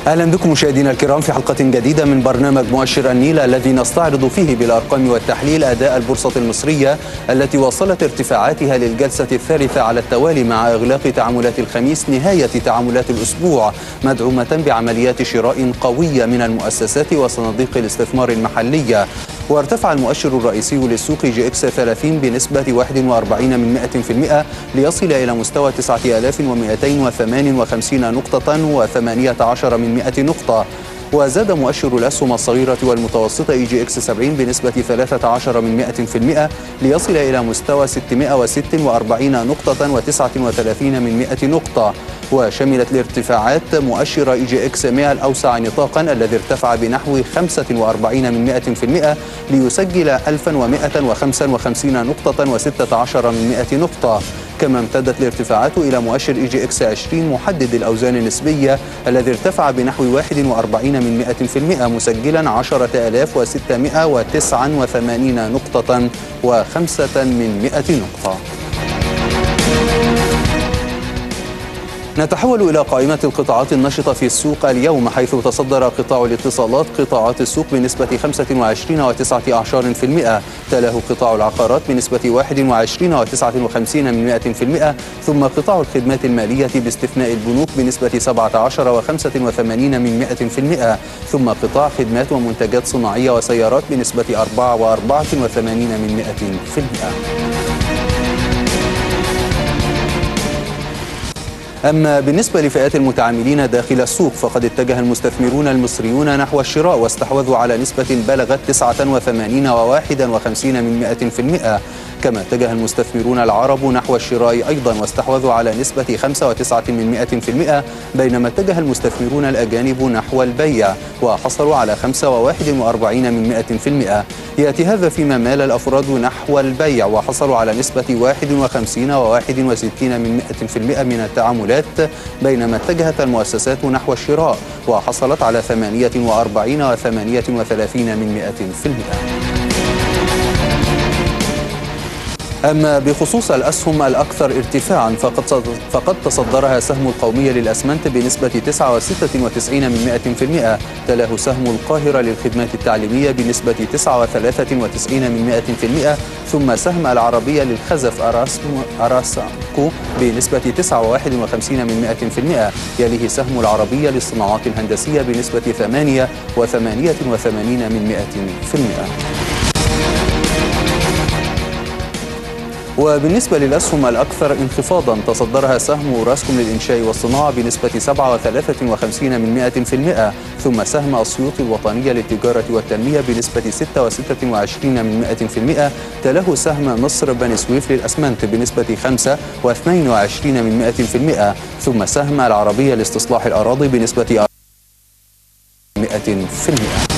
اهلا بكم مشاهدينا الكرام في حلقه جديده من برنامج مؤشر النيل الذي نستعرض فيه بالارقام والتحليل اداء البورصه المصريه التي واصلت ارتفاعاتها للجلسه الثالثه على التوالي مع اغلاق تعاملات الخميس نهايه تعاملات الاسبوع مدعومه بعمليات شراء قويه من المؤسسات وصناديق الاستثمار المحليه وارتفع المؤشر الرئيسي للسوق جي اكس 30 بنسبة 41 من 100% ليصل إلى مستوى 9258 نقطة و18 من 100 نقطة وزاد مؤشر الأسهم الصغيرة والمتوسطة اي جي اكس 70 بنسبة 13 من 100% ليصل إلى مستوى 646 نقطة و39 من 100 نقطة وشملت الارتفاعات مؤشر اي جي اكس 100 الأوسع نطاقا الذي ارتفع بنحو 45 من 100% ليسجل 1155 نقطة و16 من 100 نقطة كما امتدت الارتفاعات إلى مؤشر اي جي اكس 20 محدد الأوزان النسبية الذي ارتفع بنحو 41 من 100% مسجلا 10689 نقطة وخمسة من 100 نقطة نتحول إلى قائمة القطاعات النشطة في السوق اليوم حيث تصدر قطاع الاتصالات قطاعات السوق بنسبة 25 و19% تلاه قطاع العقارات بنسبة 21 و59 من 100% ثم قطاع الخدمات المالية باستثناء البنوك بنسبة 17 و85 من 100% ثم قطاع خدمات ومنتجات صناعية وسيارات بنسبة 4 و84 من 100% أما بالنسبة لفئات المتعاملين داخل السوق فقد اتجه المستثمرون المصريون نحو الشراء واستحوذوا على نسبة بلغت 89 و51 من 100% كما اتجه المستثمرون العرب نحو الشراء أيضا واستحوذوا على نسبة 5.9 من 100% بينما اتجه المستثمرون الأجانب نحو البيع وحصلوا على 5.41 من 100% يأتي هذا فيما مال الأفراد نحو البيع وحصلوا على نسبة 51 و61 من 100% من التعاملات بينما اتجهت المؤسسات نحو الشراء وحصلت على 48 و38 من 100% أما بخصوص الأسهم الأكثر ارتفاعا فقد فقد تصدرها سهم القومية للأسمنت بنسبة 99 من 100% تلاه سهم القاهرة للخدمات التعليمية بنسبة 99 من 100% ثم سهم العربية للخزف أراسكو بنسبة 59 من 100% يليه سهم العربية للصناعات الهندسية بنسبة 88 من 100% وبالنسبة للأسهم الأكثر انخفاضا تصدرها سهم راسكم للإنشاء والصناعة بنسبة 7.53 من 100% ثم سهم أسيوط الوطنية للتجارة والتنمية بنسبة 6.26 من 100% تلاه سهم مصر بني سويف للأسمنت بنسبة 5.22 من 100% ثم سهم العربية لاستصلاح الأراضي بنسبة 100%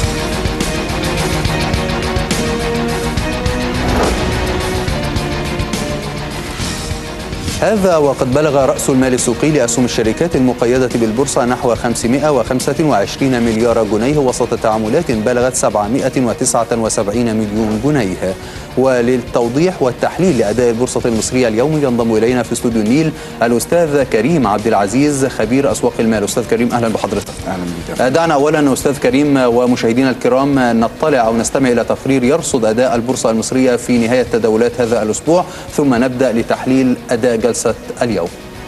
هذا وقد بلغ رأس المال السوقي لأسهم الشركات المقيدة بالبورصة نحو 525 مليار جنيه وسط تعاملات بلغت 779 مليون جنيه وللتوضيح والتحليل لأداء البورصة المصرية اليوم ينضم إلينا في استوديو النيل الأستاذ كريم عبد العزيز خبير أسواق المال أستاذ كريم أهلا بحضرتك أهلا بك دعنا أولا أستاذ كريم ومشاهدينا الكرام نطلع أو نستمع إلى تقرير يرصد أداء البورصة المصرية في نهاية تداولات هذا الأسبوع ثم نبدأ لتحليل أداء جلسة اليوم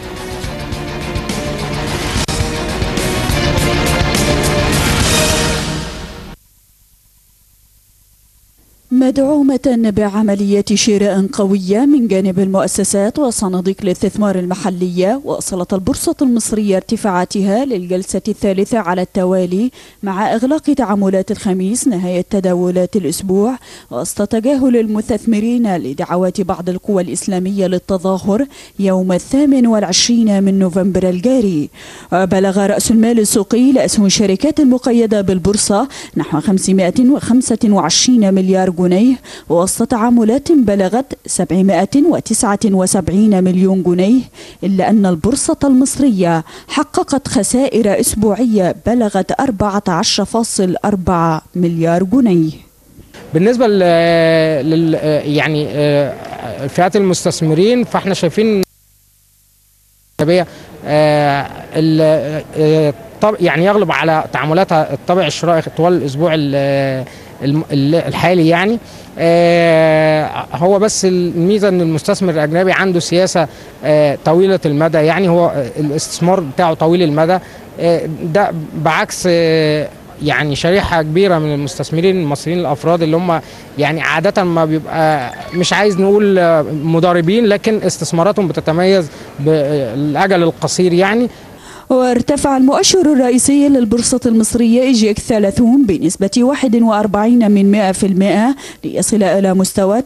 مدعومة بعملية شراء قوية من جانب المؤسسات وصناديق الاستثمار المحلية واصلت البورصة المصرية ارتفاعاتها للجلسة الثالثة على التوالي مع إغلاق تعاملات الخميس نهاية تداولات الأسبوع وسط تجاهل المستثمرين لدعوات بعض القوى الإسلامية للتظاهر يوم الثامن والعشرين من نوفمبر الجاري بلغ رأس المال السوقي لأسهم الشركات المقيدة بالبورصة نحو 525 مليار جنيه جنيه وسط تعاملات بلغت 779 مليون جنيه إلا أن البورصة المصرية حققت خسائر أسبوعية بلغت 14.4 مليار جنيه بالنسبة لل يعني فئات المستثمرين فاحنا شايفين الطبع يعني يغلب على تعاملاتها الطابع الشرائي طوال الاسبوع ال- الم- ال- الحالي يعني آه، هو بس الميزه ان المستثمر الاجنبي عنده سياسه آه، طويله المدى يعني هو آه، الاستثمار بتاعه طويل المدى آه، ده بعكس آه، يعني شريحه كبيره من المستثمرين المصريين الافراد اللي هم يعني عاده ما بيبقى مش عايز نقول آه، مضاربين لكن استثماراتهم بتتميز بالاجل القصير يعني وارتفع المؤشر الرئيسي للبورصة المصرية إيجيك 30 بنسبة 41 من 100% ليصل إلى مستوى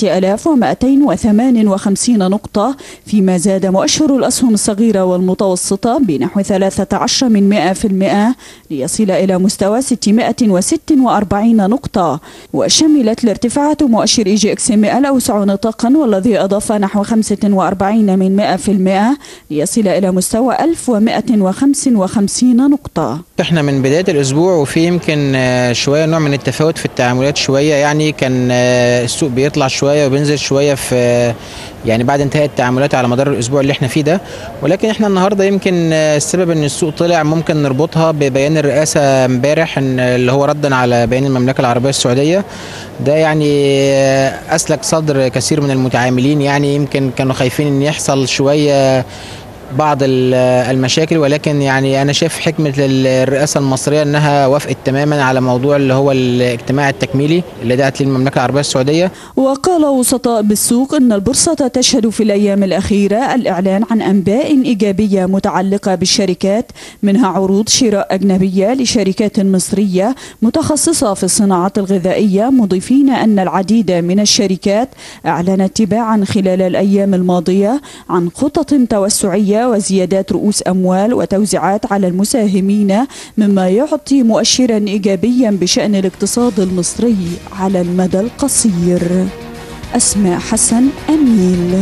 9258 نقطة فيما زاد مؤشر الأسهم الصغيرة والمتوسطة بنحو 13 من 100% ليصل إلى مستوى 646 نقطة وشملت الارتفاعات مؤشر إي جي إكس 100 الأوسع نطاقا والذي أضاف نحو 45 من 100% ليصل إلى مستوى 1155 نقطة احنا من بدايه الاسبوع وفي يمكن آه، شويه نوع من التفاوت في التعاملات شويه يعني كان آه، السوق بيطلع شويه وبينزل شويه في آه، يعني بعد انتهاء التعاملات على مدار الاسبوع اللي احنا فيه ده ولكن احنا النهارده يمكن آه، السبب ان السوق طلع ممكن نربطها ببيان الرئاسه امبارح ان اللي هو ردا على بيان المملكه العربيه السعوديه ده يعني آه، اسلك صدر كثير من المتعاملين يعني يمكن كانوا خايفين ان يحصل شويه بعض ال- المشاكل ولكن يعني انا شايف حكمه الرئاسه المصريه انها وافقت تماما على موضوع اللي هو الاجتماع التكميلي اللي دعت ليه المملكه العربيه السعوديه وقال وسطاء بالسوق أن البورصة تشهد في الأيام الأخيرة الإعلان عن أنباء إيجابية متعلقة بالشركات منها عروض شراء أجنبية لشركات مصرية متخصصة في الصناعات الغذائية مضيفين أن العديد من الشركات أعلنت تباعا خلال الأيام الماضية عن خطط توسعية وزيادات رؤوس أموال وتوزيعات على المساهمين مما يعطي مؤشرا إيجابيا بشأن الاقتصاد المصري على المدى القصير أسماء حسن النيل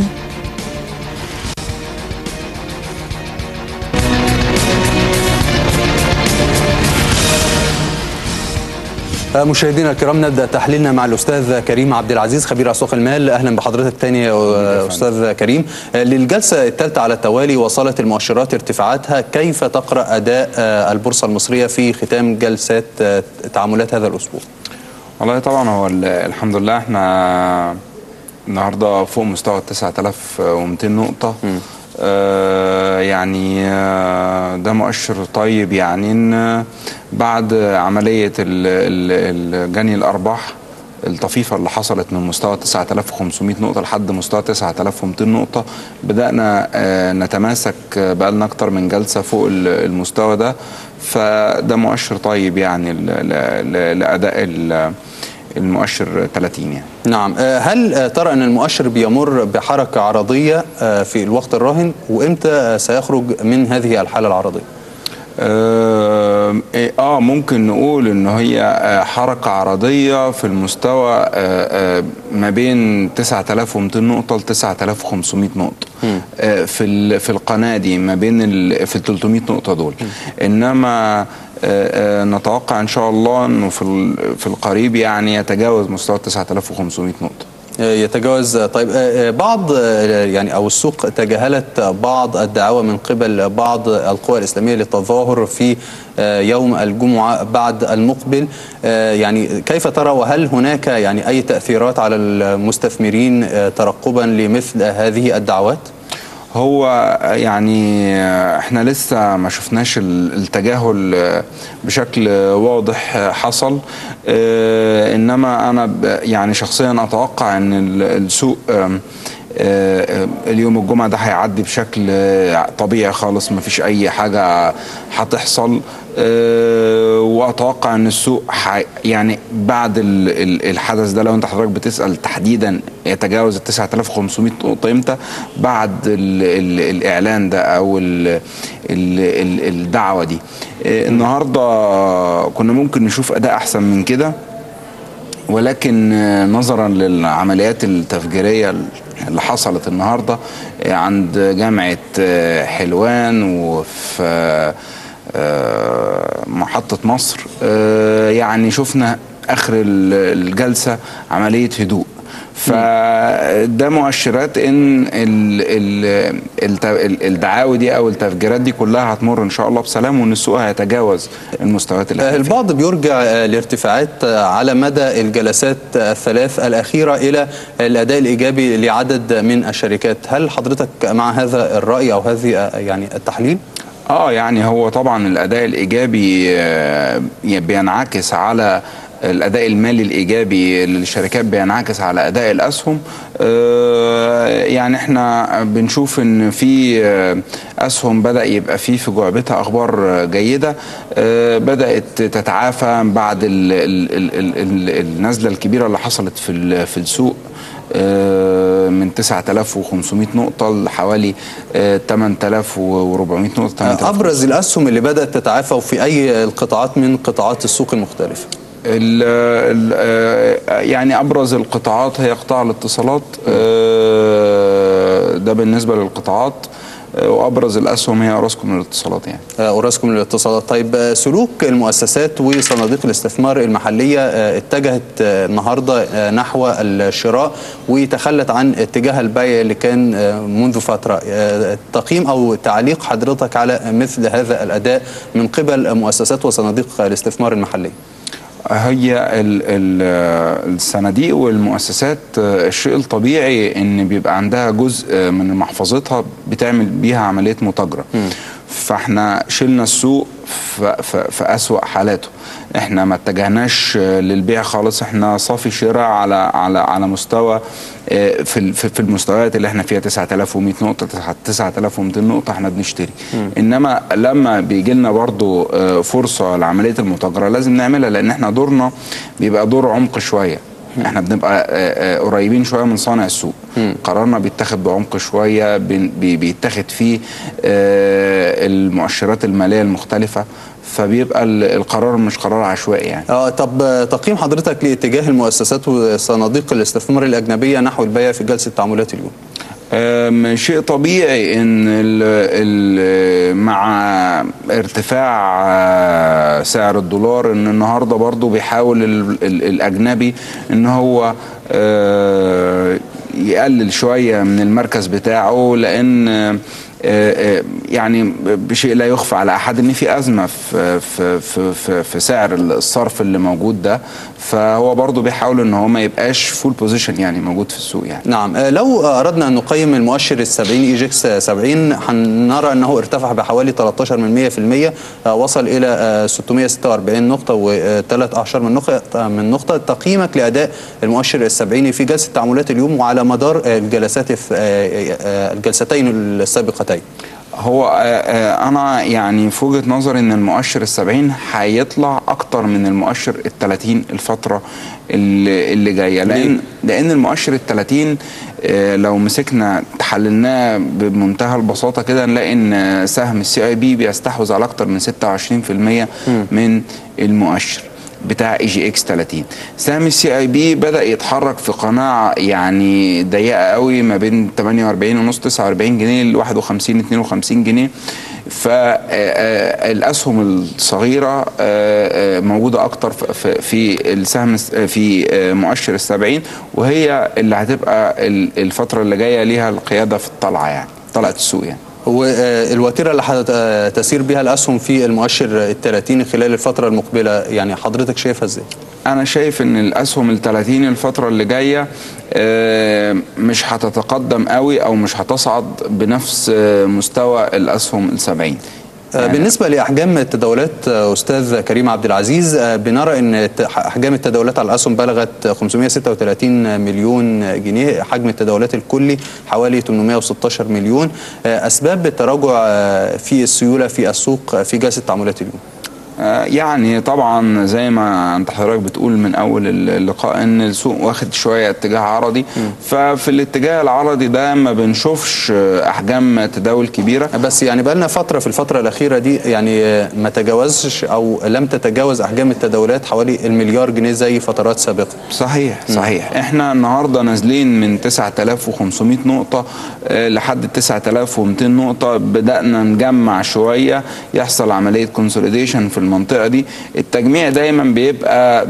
مشاهدينا الكرام نبدا تحليلنا مع الاستاذ كريم عبد العزيز خبير اسواق المال اهلا بحضرتك تاني يا استاذ كريم للجلسه الثالثه على التوالي وصلت المؤشرات ارتفاعاتها كيف تقرا اداء البورصه المصريه في ختام جلسات تعاملات هذا الاسبوع والله طبعا هو ال- الحمد لله احنا النهارده فوق مستوى 9200 نقطة آه يعني آه ده مؤشر طيب يعني ان بعد عملية ال- ال- جني الأرباح الطفيفة اللي حصلت من مستوى 9500 نقطة لحد مستوى 9200 نقطة بدأنا آه، نتماسك آه، بقالنا أكتر من جلسة فوق ال- المستوى ده فده مؤشر طيب يعني ل- ل- ل- لأداء ال- المؤشر 30 يعني نعم آه، هل آه، ترى ان المؤشر بيمر بحركه عرضيه آه، في الوقت الراهن وامتى آه، سيخرج من هذه الحاله العرضيه آه, إيه، اه ممكن نقول ان هي آه، حركه عرضيه في المستوى آه آه ما بين 9200 نقطه ل 9500 نقطه آه في ال- في القناه دي ما بين ال- في ال 300 نقطه دول انما آه، آه، نتوقع ان شاء الله انه في ال- في القريب يعني يتجاوز مستوى 9500 نقطه يتجاوز طيب آه، آه، بعض آه، يعني او السوق تجاهلت بعض الدعاوى من قبل بعض القوى الاسلاميه للتظاهر في آه، يوم الجمعه بعد المقبل آه، يعني كيف ترى وهل هناك يعني اي تاثيرات على المستثمرين آه، ترقبا لمثل هذه الدعوات؟ هو يعني احنا لسه ما شفناش ال- التجاهل بشكل واضح حصل اه، انما انا ب- يعني شخصيا اتوقع ان ال- السوق ام، اه، اليوم الجمعة ده هيعدي بشكل طبيعي خالص ما فيش اي حاجة هتحصل اه، واتوقع ان السوق حي يعني بعد ال- ال- الحدث ده لو انت حضرتك بتسال تحديدا يتجاوز ال 9500 نقطه امتى بعد ال ال الاعلان ده او ال ال ال الدعوه دي اه، النهارده كنا ممكن نشوف اداء احسن من كده ولكن آه، نظرا للعمليات التفجيريه اللي حصلت النهارده آه، عند جامعه آه، حلوان وفي آه، آه، محطه مصر آه، يعني شفنا اخر ال- الجلسه عمليه هدوء فده مؤشرات ان ال ال الت- ال- الدعاوي دي او التفجيرات دي كلها هتمر ان شاء الله بسلام وان السوق هيتجاوز المستويات اللي آه، احنا فيها. البعض بيرجع آه، لارتفاعات آه، على مدى الجلسات آه، الثلاث الأخيرة إلى الأداء الإيجابي لعدد من الشركات هل حضرتك مع هذا الرأي أو هذه آه، يعني التحليل؟ اه يعني هو طبعا الاداء الايجابي آه، بينعكس على الاداء المالي الايجابي للشركات بينعكس على اداء الاسهم آه، يعني احنا بنشوف ان في آه، اسهم بدا يبقى في في جعبتها اخبار آه، جيده آه، بدات تتعافى بعد ال- ال- ال- ال- ال- النزله الكبيره اللي حصلت في ال- في السوق آه، من 9500 نقطة لحوالي آه، 8400 نقطة 8000 أبرز الأسهم اللي بدأت تتعافى وفي أي القطاعات من قطاعات السوق المختلفة؟ ال ال آه، يعني ابرز القطاعات هي قطاع الاتصالات آه، ده بالنسبه للقطاعات آه، وابرز الاسهم هي اوراسكوم للاتصالات يعني آه، أوراسكوم للاتصالات طيب آه، سلوك المؤسسات وصناديق الاستثمار المحلية آه، اتجهت آه، النهاردة آه، نحو الشراء وتخلت عن اتجاه البيع اللي كان آه، منذ فترة آه، تقييم أو تعليق حضرتك على مثل هذا الأداء من قبل مؤسسات وصناديق الاستثمار المحلية هي ال ال الصناديق والمؤسسات آه، الشيء الطبيعي ان بيبقى عندها جزء آه، من محفظتها بتعمل بيها عمليه متاجره فاحنا شلنا السوق في, في, في اسوا حالاته احنا ما اتجهناش آه، للبيع خالص احنا صافي شراء على على على مستوى آه، في ال- في في المستويات اللي احنا فيها 9100 نقطه 9200 نقطه احنا بنشتري انما لما بيجي لنا برضو آه، فرصه لعمليه المتاجره لازم نعملها لان احنا دورنا بيبقى دور عمق شويه احنا بنبقى آه، آه، قريبين شويه من صانع السوق قرارنا بيتاخد بعمق شويه بن- بي- بيتاخد فيه آه، المؤشرات الماليه المختلفه فبيبقى ال- القرار مش قرار عشوائي يعني اه طب آه، تقييم حضرتك لاتجاه المؤسسات وصناديق الاستثمار الأجنبية نحو البيع في جلسة تعاملات اليوم أم، شيء طبيعي ان ال ال مع ارتفاع آه، سعر الدولار ان النهارده برضو بيحاول ال ال الاجنبي ان هو آه، يقلل شويه من المركز بتاعه لان آه، آه، يعني بشيء لا يخفى على احد ان في ازمه في في في في, في سعر الصرف اللي موجود ده فهو برضو بيحاول ان هو ما يبقاش فول بوزيشن يعني موجود في السوق يعني نعم آه، لو أردنا أن نقيم المؤشر السبعين إيجكس 70 هنرى أنه ارتفع بحوالي 13 من 100% آه، وصل إلى آه، 646 نقطة وثلاث أعشار من نقطة من نقطة تقييمك لأداء المؤشر السبعيني في جلسة تعاملات اليوم وعلى مدار آه، الجلسات الث- آه، آه، الجلستين السابقتين هو آه، آه، انا يعني في وجهه نظري ان المؤشر السبعين هيطلع اكتر من المؤشر التلاتين الفتره اللي, اللي جايه لان لان المؤشر التلاتين آه، لو مسكنا حللناه بمنتهى البساطه كده نلاقي ان آه، سهم السي اي بي بيستحوذ على اكتر من 26% من المؤشر بتاع اي جي اكس 30 سهم السي اي بي بدا يتحرك في قناعه يعني ضيقه قوي ما بين 48 ونص 49 جنيه ل 51 52 جنيه فالاسهم الصغيره آه، آه، موجوده اكتر في- في- في السهم الس- في آه، مؤشر السبعين وهي اللي هتبقى ال- الفتره اللي جايه ليها القياده في الطلعه يعني طلعه السوق يعني والوتيرة اللي هتسير بها الأسهم في المؤشر الثلاثين خلال الفترة المقبلة يعني حضرتك شايفها إزاي؟ انا شايف ان الاسهم ال 30 الفتره اللي جايه آه، مش هتتقدم قوي او مش هتصعد بنفس آه، مستوى الاسهم ال 70 آه، بالنسبة لأحجام التداولات آه، أستاذ كريم عبد العزيز آه، بنرى أن الت- أحجام التداولات على الأسهم بلغت 536 مليون جنيه حجم التداولات الكلي حوالي 816 مليون آه، أسباب التراجع آه، في السيولة في السوق آه، في جلسة تعاملات اليوم آه، يعني طبعا زي ما انت حضرتك بتقول من اول اللقاء ان السوق واخد شويه اتجاه عرضي ففي الاتجاه العرضي ده ما بنشوفش آه، احجام تداول كبيره بس يعني بقى لنا فترة في الفترة الأخيرة دي يعني آه، ما تجاوزش أو لم تتجاوز أحجام التداولات حوالي المليار جنيه زي فترات سابقة صحيح صحيح احنا النهارده نازلين من 9500 نقطه آه، لحد 9200 نقطه بدانا نجمع شويه يحصل عمليه كونسوليديشن في المنطقه دي التجميع دايما بيبقى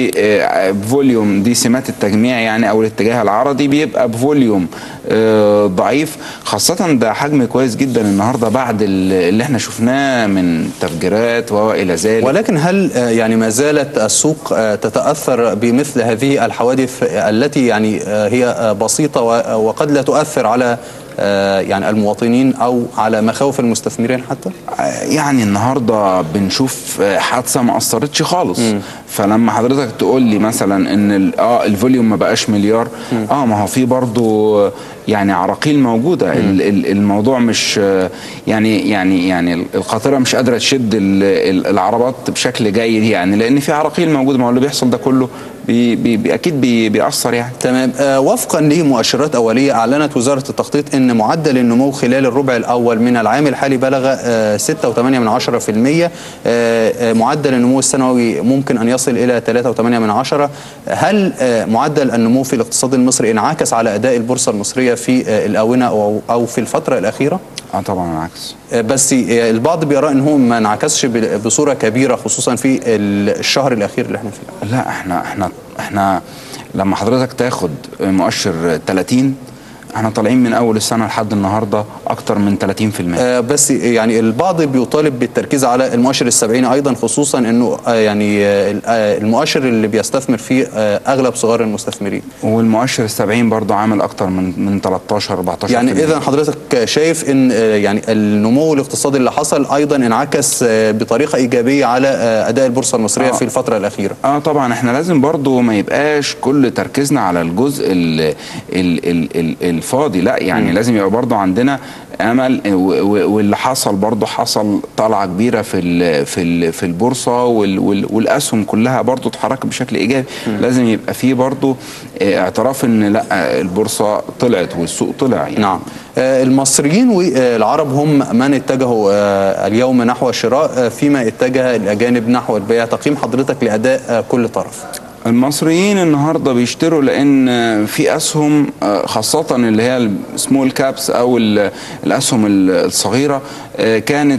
بفوليوم دي سمات التجميع يعني او الاتجاه العرضي بيبقى بفوليوم آه، ضعيف خاصة ده حجم كويس جدا النهارده بعد ال- اللي احنا شفناه من تفجيرات والى ذلك ولكن هل آه، يعني ما زالت السوق آه، تتأثر بمثل هذه الحوادث التي يعني آه، هي آه، بسيطة و- وقد لا تؤثر على آه، يعني المواطنين أو على مخاوف المستثمرين حتى؟ يعني النهارده بنشوف حادثه ما اثرتش خالص فلما حضرتك تقول لي مثلا ان ال- اه الفوليوم ما بقاش مليار اه ما هو في برضو يعني عراقيل موجوده ال- ال- الموضوع مش آه، يعني يعني يعني القاطره مش قادره تشد ال- ال- العربات بشكل جيد يعني لان في عراقيل موجوده ما هو اللي بيحصل ده كله بي بي بي اكيد بي بيأثر يعني تمام آه، وفقا لمؤشرات أولية أعلنت وزارة التخطيط أن معدل النمو خلال الربع الأول من العام الحالي بلغ آه، 6.8% من عشرة في المية آه، آه، معدل النمو السنوي ممكن أن يصل إلى 3.8 من عشرة هل آه، معدل النمو في الاقتصاد المصري انعكس على أداء البورصة المصرية في آه، الآونة أو أو في الفترة الأخيرة؟ اه طبعا العكس آه، بس آه، البعض بيرى ان هو ما انعكسش ب- بصوره كبيره خصوصا في ال- الشهر الاخير اللي احنا فيه لا احنا احنا احنا لما حضرتك تاخد مؤشر 30 احنا طالعين من اول السنه لحد النهارده اكتر من 30% آه، بس يعني البعض بيطالب بالتركيز على المؤشر السبعيني ايضا خصوصا انه آه، يعني آه، آه، المؤشر اللي بيستثمر فيه آه، اغلب صغار المستثمرين والمؤشر السبعين برضو عامل اكتر من من 13 14 يعني اذا حضرتك شايف ان آه، يعني النمو الاقتصادي اللي حصل ايضا انعكس آه، بطريقه ايجابيه على آه، اداء البورصه المصريه آه. في الفتره الاخيره اه طبعا احنا لازم برضو ما يبقاش كل تركيزنا على الجزء ال ال ال ال الفاضي لا يعني م. لازم يبقى برضو عندنا امل و- و- واللي حصل برضو حصل طلعه كبيره في ال في ال في البورصه وال وال والاسهم كلها برضو اتحركت بشكل ايجابي م. لازم يبقى فيه برضو آه، اعتراف ان لا البورصه طلعت والسوق طلع يعني نعم آه، المصريين والعرب هم من اتجهوا آه، اليوم نحو الشراء آه، فيما اتجه الاجانب نحو البيع تقييم حضرتك لاداء آه، كل طرف المصريين النهارده بيشتروا لان في اسهم آه، خاصه اللي هي السمول كابس او ال- الاسهم ال- الصغيره آه، كانت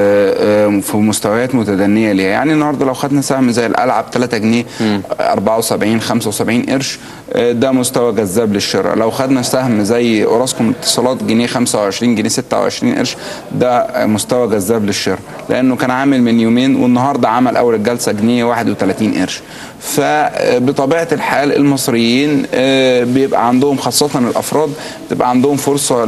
آه، آه، في مستويات متدنيه ليها يعني النهارده لو خدنا سهم زي الالعاب 3 جنيه 74 75 قرش آه، ده مستوى جذاب للشراء لو خدنا سهم زي اوراسكوم اتصالات جنيه 25 جنيه 26 قرش ده آه، مستوى جذاب للشراء لانه كان عامل من يومين والنهارده عمل اول الجلسه جنيه 31 قرش فبطبيعه الحال المصريين آه، بيبقى عندهم خاصه الافراد بتبقى عندهم فرصه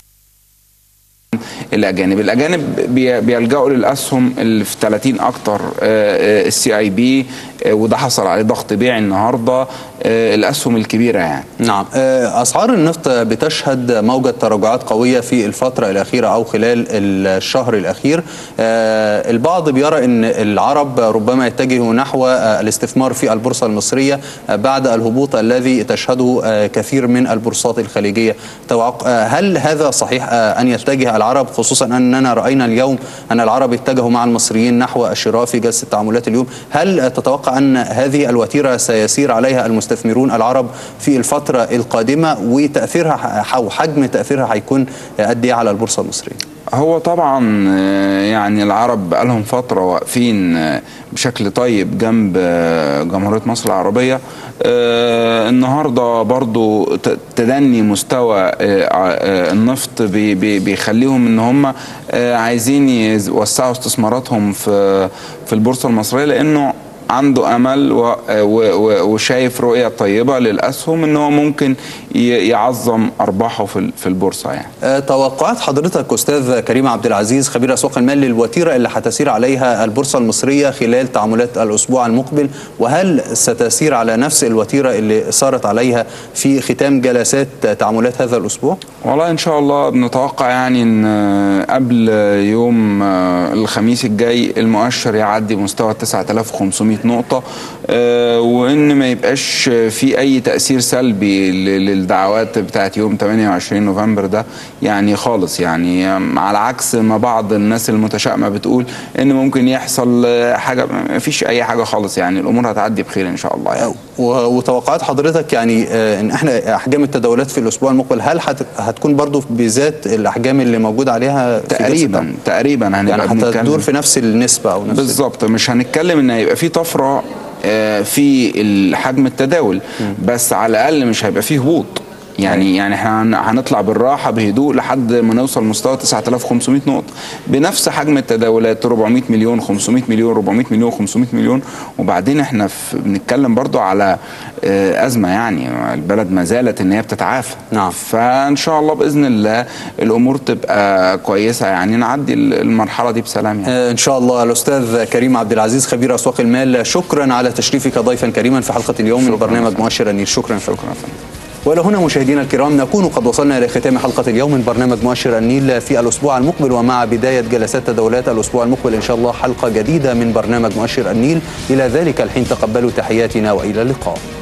الاجانب الاجانب بي- بيلجأوا للاسهم اللي في 30 اكتر السي اي بي وده حصل عليه ضغط بيعي النهارده آه، الاسهم الكبيره يعني نعم آه، أسعار النفط بتشهد موجة تراجعات قوية في الفترة الأخيرة أو خلال الشهر الأخير آه، البعض بيرى أن العرب ربما يتجهوا نحو آه، الاستثمار في البورصة المصرية آه، بعد الهبوط الذي تشهده آه، كثير من البورصات الخليجية توق- آه، هل هذا صحيح آه، أن يتجه العرب خصوصا أننا رأينا اليوم أن العرب اتجهوا مع المصريين نحو الشراء في جلسة تعاملات اليوم هل تتوقع أن هذه الوتيرة سيسير عليها المستثمرون العرب في الفترة القادمة وتأثيرها ح- أو حجم تأثيرها هيكون قد إيه على البورصة المصرية؟ هو طبعا آه، يعني العرب بقالهم فترة واقفين آه، بشكل طيب جنب آه، جمهورية مصر العربية آه، النهاردة برضو ت- تدني مستوى آه، آه، النفط بي- بي- بيخليهم ان هم آه، عايزين يوسعوا استثماراتهم في في البورصة المصرية لانه عنده امل و- و- و- وشايف رؤيه طيبه للاسهم ان هو ممكن ي- يعظم ارباحه في ال- في البورصه يعني آه، توقعات حضرتك أستاذ كريم عبد العزيز خبير أسواق المال للوتيرة اللي هتسير عليها البورصة المصرية خلال تعاملات الأسبوع المقبل وهل ستسير على نفس الوتيرة اللي سارت عليها في ختام جلسات تعاملات هذا الأسبوع؟ والله ان شاء الله بنتوقع يعني ان آه، قبل يوم آه، الخميس الجاي المؤشر يعدي مستوى 9500 نقطة آه، وان ما يبقاش في اي تأثير سلبي ل- للدعوات بتاعت يوم 28 نوفمبر ده يعني خالص يعني آم، على عكس ما بعض الناس المتشائمة بتقول ان ممكن يحصل آه، حاجة ما فيش اي حاجة خالص يعني الامور هتعدي بخير ان شاء الله يعني و- وتوقعات حضرتك يعني آه، ان احنا احجام التداولات في الاسبوع المقبل هل هت- هتكون برضو بذات الاحجام اللي موجود عليها في جلسة تقريبا تقريبا يعني هنبقى حتى بنتكلم- تدور في نفس النسبه او نفس بالظبط مش هنتكلم ان هيبقى في طفره آه، في حجم التداول بس على الاقل مش هيبقى فيه هبوط يعني يعني احنا هن- هنطلع بالراحه بهدوء لحد ما نوصل مستوى 9500 نقطه بنفس حجم التداولات 400 مليون 500 مليون 400 مليون 500 مليون وبعدين احنا في بنتكلم برضو على آه، ازمه يعني البلد ما زالت ان هي بتتعافى نعم. فان شاء الله باذن الله الامور تبقى كويسه يعني نعدي المرحله دي بسلام يعني آه، ان شاء الله الاستاذ كريم عبد العزيز خبير اسواق المال شكرا على تشريفك ضيفا كريما في حلقه اليوم من برنامج مؤشر النيل شكرا شكرا والى هنا مشاهدينا الكرام نكون قد وصلنا الى ختام حلقه اليوم من برنامج مؤشر النيل في الاسبوع المقبل ومع بدايه جلسات تداولات الاسبوع المقبل ان شاء الله حلقه جديده من برنامج مؤشر النيل الى ذلك الحين تقبلوا تحياتنا والى اللقاء